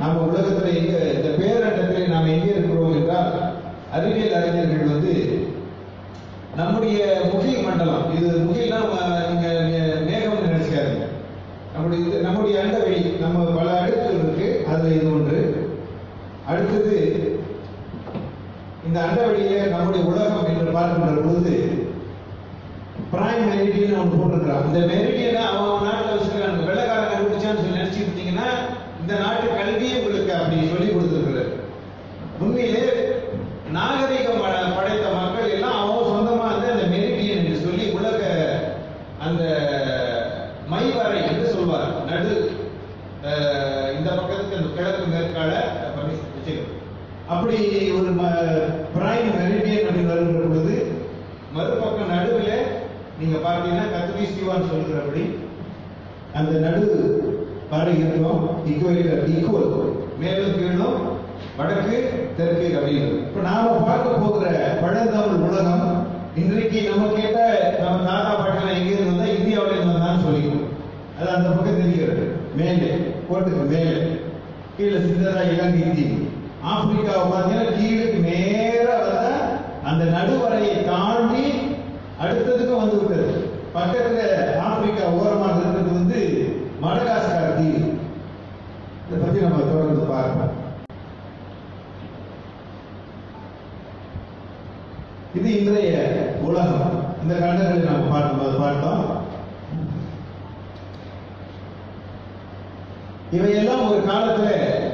நாம உலகத்துல எங்க இந்த பேரண்டத்திலே நாம் எங்கே இருக்கிறோம் என்றால் அறிவியல் அறிஞர்கள் வந்து நம்முடைய முகில் மண்டலம் இது முகில்னா ம- நீங்க நீங்க மேகம் நினைச்சுக்காதீங்க நம்முடைய இது நம்முடைய அண்டவெளி நம்ம பல அடுக்குகள் இருக்கு அதுல இது ஒன்று அடுத்தது இந்த அண்டவெளியில நம்முடைய உலகம் என்று பார்க்கின்ற பொழுது பிரைம் மெரிடியன் அவன் போட்டிருக்கிறான் இந்த மெரிடியனை அவன் நாட்டில் வச்சிருக்காங்க வெள்ளக்காரன் கண்டுபிடிச்சான்னு சொல்லி நினைச்சிட்டு இருந்தீங்கன்னா இந்த நாட்டு கல்வியே உங்களுக்கு அப்படி சொல்லி கொடுத்துருக்குறாரு உண்மையிலே நாகரிகம் பட- படைத்த மக்கள் எல்லாம் அவன் சொந்தமா வந்து அந்த மெரிடியன் என்று சொல்லி உலக அந்த மைவரை என்று சொல்வார் நடு அஹ், இந்த பக்கத்துக்கு அந்த கிழக்கு மேற்கால பண்ணி வச்சுக்கணும் அப்படி ஒரு பிரைம் மெரிடியன் அப்படின்னு வருகிற பொழுது மறுபக்கம் நடுவில் நீங்க பார்த்தீங்கன்னா கத்திரி சிவான் சொல்கிறபடி அந்த நடு பாறை இருக்கும் ஈக்குவல் ஈக்குவல் மேலும் கீழும் வடக்கு தெற்கு அப்படின்னு இப்ப நாம பார்க்க போகிற பழந்தமிழ் உலகம் இன்றைக்கு நம்ம கேட்ட நம்ம தாத்தா பாட்டிலாம் எங்க இருந்து வந்தா இந்தியாவில இருந்து வந்தான்னு சொல்லிக்கணும் அது அந்த பக்கம் தெரிகிறது மேலே கோட்டுக்கு மேலே கீழே சிந்தரா இலங்கை தீவு ஆப்பிரிக்காவை பார்த்தீங்கன்னா கீழுக்கு நேரா வந்தா அந்த நடுவரையை தாண்டி அடுத்ததுக்கு வந்து விட்டது பக்கத்துல ஆப்பிரிக்கா ஓரமாக இருக்கிறது வந்து மடகாஸ்கர் தீவு இதை பத்தி நம்ம தொடர்ந்து பார்ப்போம் இது இன்றைய உலகம் இந்த கண்டங்களை நம்ம பார்க்கும்போது பார்த்தோம் இவையெல்லாம் ஒரு காலத்துல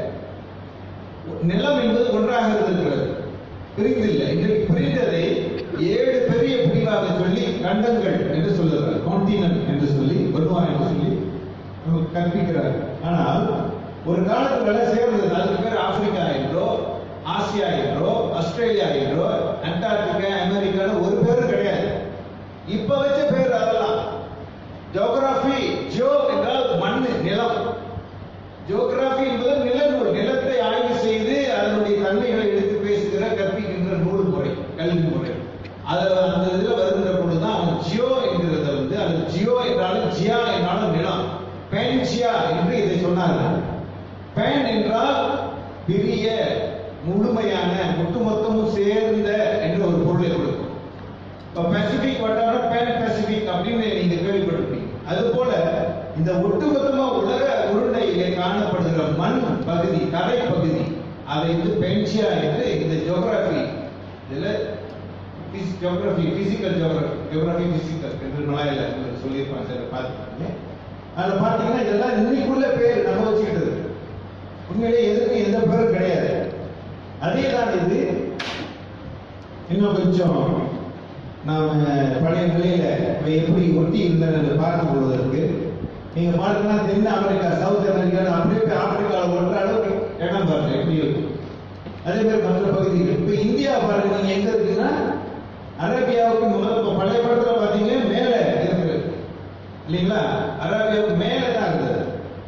நிலம் என்பது ஒன்றாக இருந்திருக்கிறது பிரிந்தில்லை இன்றைக்கு பிரிந்ததை ஏழு பெரிய பிரிவாக சொல்லி கண்டங்கள் என்று சொல்லுகிறார் கான்டினன்ட் என்று சொல்லி வருவா என்று சொல்லி நமக்கு கற்பிக்கிறார் ஆனால் ஒரு காலத்துல சேர்ந்தது அதுக்கு பேர் ஆப்பிரிக்கா என்றோ ஆசியா என்றோ ஆஸ்திரேலியா என்றோ அண்டார்டிகா அமெரிக்கான்னு ஒரு பேரும் கிடையாது இப்ப வச்ச பேர் அதெல்லாம் ஜியோகிராபி ஜியோ என்றால் மண் நிலம் ஜியோகிராபி என்பது நிலநூல் நிலத்தை ஆய்வு செய்து அதனுடைய தன்மைகளை எடுத்து பேசுகிற கற்பிக்கின்ற நூல் முறை கல்வி முறை அதுல அந்த இதுல வருகின்ற பொழுதுதான் அவன் ஜியோ என்கிறத வந்து அது ஜியோ என்றாலும் ஜியா என்றாலும் நிலம் பென்ஜியா என்று இதை சொன்னார்கள் பென் என்றால் பெரிய முழுமையான ஒட்டுமொத்தமும் சேர்ந்த என்ற ஒரு பொருளை கொடுக்கும் இப்ப பசிபிக் வட்டாரம் பேன் பசிபிக் அப்படின்னு நீங்க கேள்விப்பட்டிருப்பீங்க அது போல இந்த ஒட்டுமொத்தமா உலக உருண்டையிலே காணப்படுகிற மண் பகுதி தரை பகுதி அதை வந்து பென்சியா என்று இந்த ஜியோகிராபி இதுல geography physical geography geography physical என்று மலையில சொல்லியிருப்பாங்க சார் பார்த்துருப்பாங்க அதுல பாத்தீங்கன்னா இதெல்லாம் இன்னைக்குள்ள பேர் நம்ம வச்சுக்கிட்டது உண்மையிலே எதுக்கும் எந்த பேரும் கிடையாது அதே தான் இது இன்னும் கொஞ்சம் நாம பழைய நிலையில இவை எப்படி ஒட்டி இருந்தன என்று பார்க்கும் பொழுதற்கு நீங்க பார்க்கலாம் தென் அமெரிக்கா சவுத் அமெரிக்கா அப்படியே போய் ஆப்பிரிக்காவில் ஒன்ற அளவுக்கு இடம் பாருங்க எப்படி இருக்கும் அதே மாதிரி மற்ற பகுதிகள் இப்ப இந்தியா பாருங்க நீங்க எங்க இருக்குன்னா அரேபியாவுக்கு முதல்ல இப்ப பழைய படத்துல பாத்தீங்கன்னா மேல இருக்கு இல்லைங்களா அரேபியாவுக்கு மேல தான் இருந்தது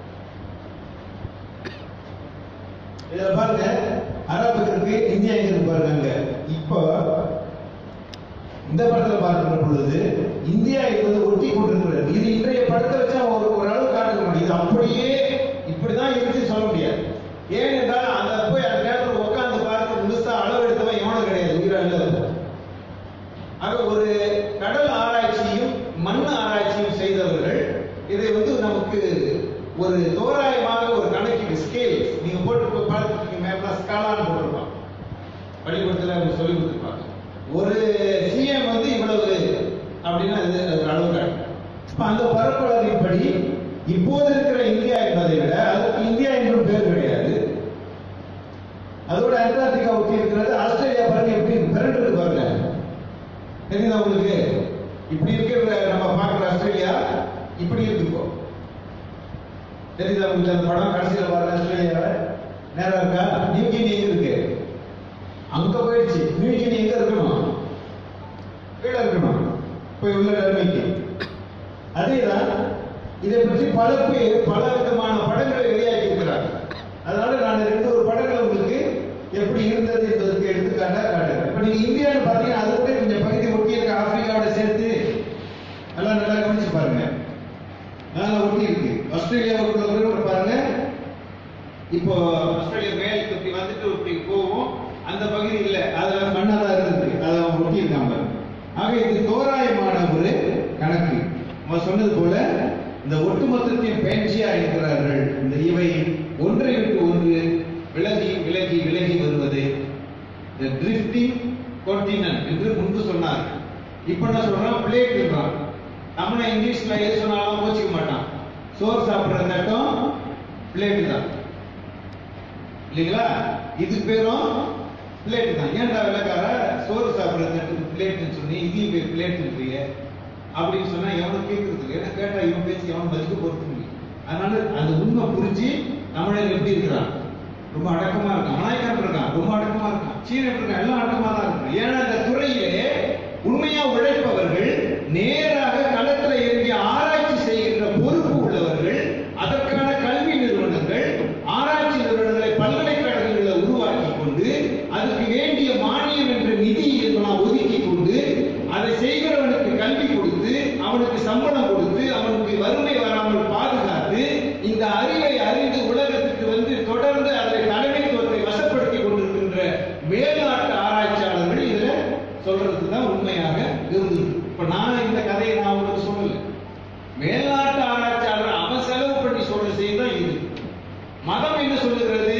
இதுல பாருங்க அரபு இருக்கு இந்தியா எங்க இருக்கு பாருங்க அங்க. இப்போ இந்த படத்துல பார்க்கிற பொழுது இந்தியா என்பது ஒட்டி கொண்டிருக்கிறது இது இன்றைய படத்தை வச்சா ஒரு ஒரு அளவு காட்டுக்க முடியும் இது அப்படியே இப்படிதான் இருந்துச்சு சொல்ல முடியாது ஏனென்றால் அந்த போய் அந்த நேரத்தில் உட்கார்ந்து பார்த்து முழுசா அளவு எடுத்தவன் எவனும் கிடையாது உயிரா இல்ல ஆக ஒரு கடல் ஆராய்ச்சியும் மண் ஆராய்ச்சியும் செய்தவர்கள் இதை வந்து நமக்கு ஒரு தோராயமாக ஒரு கணக்கீடு ஸ்கேல் நீங்க போட்டு பார்த்துருக்கீங்க மேப்ல ஸ்காலான்னு போட்டிருப்பாங்க பள்ளிக்கூடத்தில் அவங்க சொல்லி கொடுத்துருப்பாங்க ஒரு சிஎம் வந்து இவ்வளவு அப்படின்னா அது அது ஒரு அளவு காட்டும் இப்ப அந்த பரப்பளவின் படி இப்போது இருக்கிற இந்தியா என்பதை விட அதுக்கு இந்தியா என்றும் பேர் கிடையாது அதோட அண்டார்டிகா ஒட்டி இருக்கிறது ஆஸ்திரேலியா பாருங்க எப்படி பிறண்டு இருக்கு பாருங்க தெரியுதா உங்களுக்கு இப்படி இருக்கிற நம்ம பார்க்குற ஆஸ்திரேலியா இப்படி இருக்கு இப்போ தெரியுதா உங்களுக்கு அந்த படம் கடைசியில் பாருங்க ஆஸ்திரேலியாவை நேரம் இருக்கா நியூகினி எங்க இருக்கு அங்க போயிடுச்சு நியூகினி எங்க இருக்கணும் கீழே இருக்கணும் போய் உள்ள நிலைமைக்கு அதேதான் இதை பற்றி பல பேர் பல விதமான படங்களை வெளியாகி இருக்கிறாங்க அதனால நான் ரெண்டு ஒரு படங்கள் உங்களுக்கு எப்படி இருந்தது என்பதற்கு எடுத்துக்காட்டா காட்டுறேன் இப்ப நீங்க இந்தியான்னு பாத்தீங்கன்னா அது கூட கொஞ்சம் பகுதி ஒட்டி இருக்க ஆப்பிரிக்காவோட சேர்த்து எல்லாம் நல்லா கவனிச்சு பாருங்க நல்லா ஒட்டி இருக்கு ஆஸ்திரேலியாவுக்குள்ள கூட பாருங்க இப்போ ஆஸ்திரேலியா மேலுக்கு இப்படி வந்துட்டு இப்படி போகும் அந்த பகுதி இல்ல அதுல மண்ணா தான் இருக்கு அதை அவங்க ஒட்டியிருக்காங்க ஆக இது தோராயமான ஒரு கணக்கு நம்ம சொன்னது போல இந்த ஒட்டுமொத்தத்தையும் பேஞ்சியா இருக்கிறார்கள் இந்த இவை ஒன்றை விட்டு ஒன்று விலகி விலகி விலகி வருவது இந்த drifting continent என்று முன்பு சொன்னார் இப்ப என்ன சொல்றான் பிளேட்ன்றான் தமிழ இங்கிலீஷ்ல எது சொன்னாலும் கோச்சிக்க மாட்டான் சோறு சாப்பிடுற தட்டம் பிளேட் தான் இல்லைங்களா இது பேரும் பிளேட் தான் ஏன்டா விளக்கார சோறு சாப்பிடுற தட்டுக்கு பிளேட்னு சொன்னி இதையும் பேர் பிளேட்ன்றீங்க அப்படின்னு சொன்னா எவனும் கேட்கறது இல்லை ஏன்னா கேட்டா இவன் பேசி எவன் பதிலுக்கு பொறுத்து முடியும் அதனால அந்த உண்மை புரிஞ்சு தமிழர் எப்படி இருக்கிறான் ரொம்ப அடக்கமா இருக்கான் மலாய்க்காரன் இருக்கான் ரொம்ப அடக்கமா இருக்கான் சீன இருக்கான் எல்லாம் அடக்கமா தான் இருக்கான் ஏன்னா இந்த துறையிலே உண்மையா உழைப்பவர்கள் நேராக களத்துல இறங்கி ஆராய்ச்சி செய்கின்ற பொறுப்பு உள்ளவர்கள் அதற்கான கல்வி நிறுவனங்கள் ஆராய்ச்சி நிறுவனங்களை பல்கலைக்கழகங்களை உருவாக்கி கொண்டு அதுக்கு வேண்டிய மானியம் என்ற நிதி எல்லாம் ஒதுக்கி கொண்டு அதை செய்கிறவனுக்கு கல்வி கொடுத்து அவனுக்கு சம்பளம் கொடுத்து அவனுக்கு வறுமை வராமல் பாதுகாத்து இந்த அறிவை அறிந்து உலகத்துக்கு வந்து தொடர்ந்து அதை தலைமைத்துவத்தை வசப்படுத்தி கொண்டிருக்கின்ற மேல்நாட்டு ஆராய்ச்சியாளர்கள் இதுல சொல்றது தான் உண்மையாக இருந்தது இப்ப நான் இந்த கதையை நான் உங்களுக்கு சொல்லல மேல்நாட்டு ஆராய்ச்சியாளர் அவன் செலவு பண்ணி சொல்ற செய்தி தான் இது மதம் என்ன சொல்லுகிறது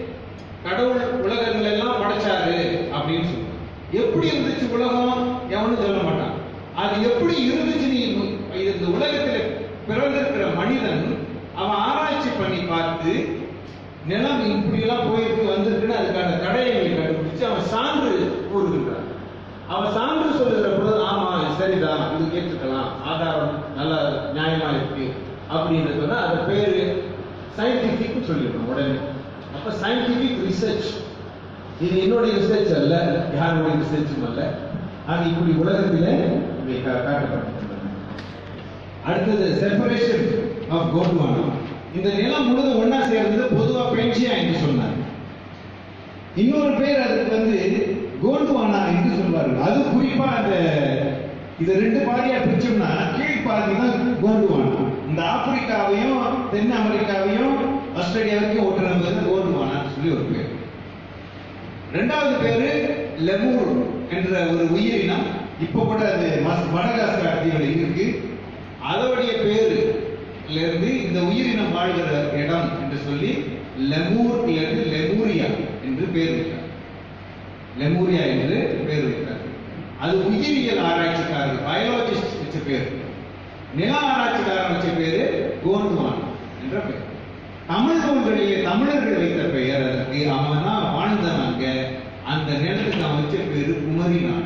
கடவுள் உலகங்கள் எல்லாம் படைச்சாரு அப்படின்னு சொல்லுவாங்க எப்படி இருந்துச்சு உலகம் எவனும் சொல்ல மாட்டான் அது எப்படி இருந்துச்சு நீ இது இந்த உலகத்தில் பிறந்திருக்கிற மனிதன் அவன் ஆராய்ச்சி பண்ணி பார்த்து நிலம் இப்படி எல்லாம் போயிருக்கு வந்திருக்குன்னு அதுக்கான தடயங்களை கண்டுபிடிச்சு அவன் சான்று கூறுகின்றான் அவன் சான்று சொல்லுகிற பொழுது ஆமா இது சரிதான் இது கேட்டுக்கலாம் ஆதாரம் நல்ல நியாயமா இருக்கு அப்படின்னு சொன்னா அது பேரு சயின்டிபிக் சொல்லிடணும் உடனே அப்ப சயின்டிபிக் ரிசர்ச் இது என்னுடைய ரிசர்ச் அல்ல யாருடைய ரிசர்ச்சும் அல்ல அது இப்படி உலகத்திலே இவை கா- காட்டப்பட்டிருக்கின்றன அடுத்தது செப்பரேஷன் ஆஃப் கோட்வானா இந்த நிலம் முழுதும் ஒண்ணா சேர்ந்து பொதுவா பென்சியா என்று சொன்னார் இன்னொரு பேர் அதுக்கு வந்து கோண்டுவானா என்று சொல்வார்கள் அது குறிப்பா அந்த இது ரெண்டு பாதியா பிரிச்சோம்னா கீழ் பாதி தான் கோண்டுவானா இந்த ஆப்பிரிக்காவையும் தென் அமெரிக்காவையும் ஆஸ்திரேலியா வரைக்கும் ஓட்டுறது கோண்டுவானா சொல்லி ஒரு பேர் ரெண்டாவது பேரு லெமூர் என்ற ஒரு உயிரினம் இப்ப கூட அது மஸ்- மடகாஸ்கர் தீவுல இருக்கு அதோடைய பேரு இருந்து இந்த உயிரினம் வாழ்கிற இடம் என்று சொல்லி லெமூர் இருந்து லெமூரியா என்று பேர் வைத்தார் லெமூரியா என்று பேர் வைத்தார் அது உயிரியல் ஆராய்ச்சிக்காரர் பயாலஜிஸ்ட் வச்ச பேர் நில ஆராய்ச்சிக்காரர் வச்ச பேரு கோண்டுவான் என்ற பெயர் தமிழ் நூல்களிலே தமிழர்கள் வைத்த பெயர் அதற்கு அவன் தான் வாழ்ந்தான் அங்க அந்த நிலத்துக்கு அவன் வச்ச பேரு குமரி நாடு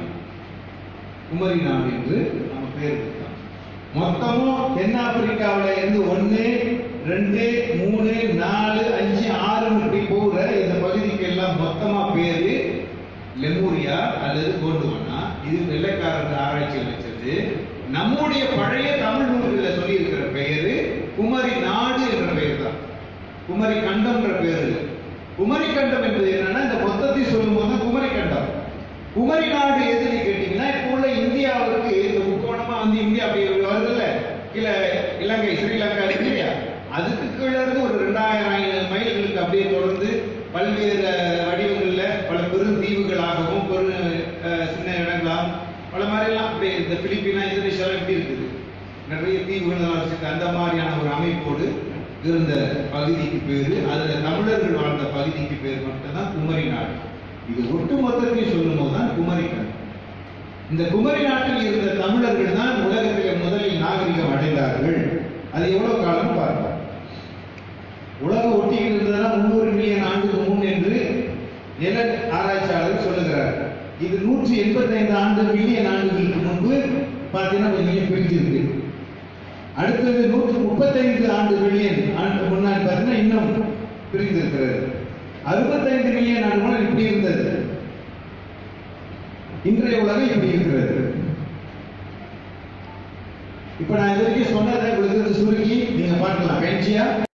குமரி நாடு என்று நம்ம பேர் வைத்தான் மொத்தமும் தென்னாப்பிரிக்காவில இருந்து ஒண்ணு ரெண்டு மூணு நாலு அஞ்சு ஆறு இப்படி போகிற இந்த பகுதிக்கு எல்லாம் மொத்தமா பேரு லெமூரியா அல்லது கோண்டுவானா இது வெள்ளைக்காரர் ஆராய்ச்சியில் வச்சது நம்முடைய பழைய தமிழ் நூல்களில் சொல்லி இருக்கிற பெயரு குமரி நாடு என்ற பெயர் தான் குமரி கண்டம்ன்ற பேர் இல்லை குமரி கண்டம் என்பது என்னன்னா இந்த மொத்தத்தை சொல்லும் போது குமரி கண்டம் குமரி நாடு எதுன்னு கேட்டீங்கன்னா இப்போ உள்ள இந்தியாவுக்கு இந்த முக்கோணமா வந்து இந்தியா அப்படி வருதுல்ல கீழே இலங்கை ஸ்ரீலங்கா இருக்கு இல்லையா அதுக்கு கீழே இருந்து ஒரு ரெண்டாயிரம் மைல்களுக்கு அப்படியே தொடர்ந்து பல்வேறு வடிவங்கள்ல பல பெருந்தீவுகளாகவும் பெரு அஹ், சின்ன இடங்களாகவும் பல மாதிரிலாம் அப்படியே இந்த பிலிப்பினா இந்தோனேஷியா எப்படி இருக்குது நிறைய தீவுகள் எல்லாம் வச்சிருக்கு அந்த மாதிரியான ஒரு அமைப்போடு இருந்த பகுதிக்கு பேரு அதுல தமிழர்கள் வாழ்ந்த பகுதிக்கு பேர் மட்டும்தான் குமரி நாடு இது ஒட்டு மொத்தத்தையும் சொல்லும் போதுதான் குமரி கண்டம் இந்த குமரி நாட்டில் இருந்த தமிழர்கள் தான் உலகத்திலே முதலில் நாகரிகம் அடைந்தார்கள் அது எவ்வளவு காலம் பார்ப்போம் உலகம் ஒட்டிக்கிட்டு இருந்ததுன்னா முன்னூறு மில்லியன் ஆண்டுக்கு முன் என்று நில ஆராய்ச்சியாளர்கள் சொல்லுகிறார் இது நூற்றி எண்பத்தைந்து ஆண்டு மில்லியன் ஆண்டுகளுக்கு முன்பு பார்த்தீங்கன்னா கொஞ்சம் பிரிஞ்சிருக்கு அடுத்தது நூற்று முப்பத்தைந்து ஆண்டு மில்லியன் ஆண்டு முன்னாடி பார்த்தீங்கன்னா இன்னும் பிரிந்திருக்கிறது அறுபத்தைந்து மில்லியன் ஆண்டு முன்னாடி இப்படி இருந்தது இன்றைய உலகம் இப்படி இருக்கிறது இப்ப நான் இது வரைக்கும் சொன்னதை உங்களுக்கு சுருக்கி நீங்க பார்க்கலாம் பென்சியா